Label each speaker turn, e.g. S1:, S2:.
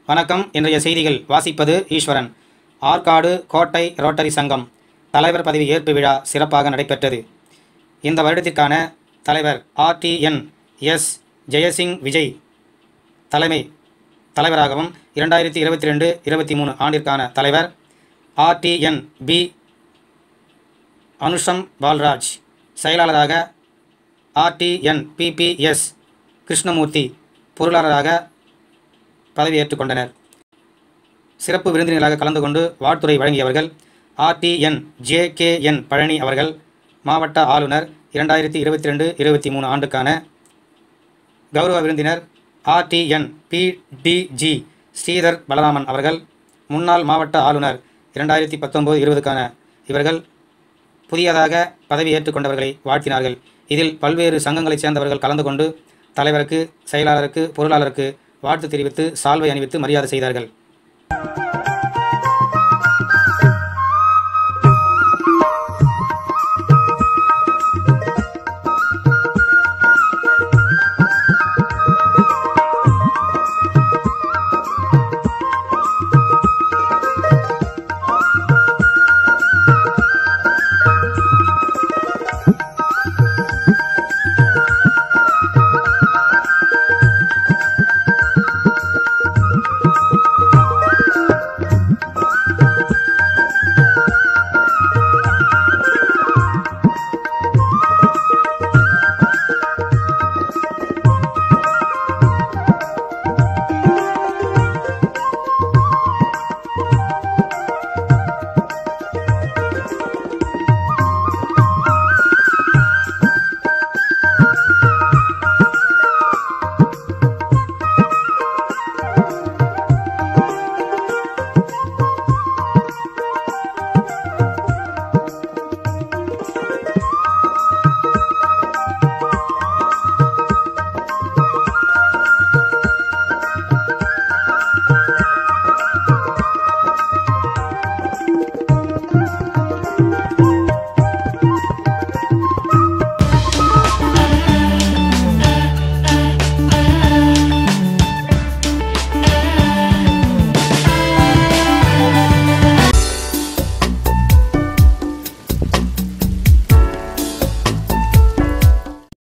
S1: வணக்கம் இன்றைய செய்திகள் வாசிப்பது ஈஸ்வரன் ஆற்காடு கோட்டை ரோட்டரி சங்கம் தலைவர் பதவி ஏற்பு விழா சிறப்பாக நடைபெற்றது இந்த வருடத்திற்கான தலைவர் ஆர்டிஎன் எஸ் ஜெயசிங் விஜய் தலைமை தலைவராகவும் இரண்டாயிரத்தி இருபத்தி ரெண்டு இருபத்தி மூணு ஆண்டிற்கான தலைவர் ஆர்டிஎன் பி அனுஷம் பால்ராஜ் செயலாளராக ஆர்டிஎன் பிபிஎஸ் கிருஷ்ணமூர்த்தி பொருளாளராக பதவியேற்றுக் கொண்டனர் சிறப்பு விருந்தினர்களாக கலந்து கொண்டு வாழ்த்துறை வழங்கியவர்கள் ஆர்டிஎன் ஜேகேஎன் பழனி அவர்கள் மாவட்ட ஆளுநர் இரண்டாயிரத்தி இருபத்தி ரெண்டு இருபத்தி மூணு ஆண்டுக்கான கௌரவ விருந்தினர் ஆர்டிஎன் பிடிஜி ஸ்ரீதர் பலராமன் அவர்கள் முன்னாள் மாவட்ட ஆளுநர் இரண்டாயிரத்தி பத்தொம்போது இருபதுக்கான இவர்கள் புதியதாக பதவி ஏற்றுக்கொண்டவர்களை வாழ்த்தினார்கள் இதில் பல்வேறு சங்கங்களைச் சேர்ந்தவர்கள் கலந்து கொண்டு தலைவருக்கு செயலாளருக்கு பொருளாளருக்கு வாழ்த்து தெரிவித்து சால்வை அணிவித்து மரியாதை செய்தார்கள்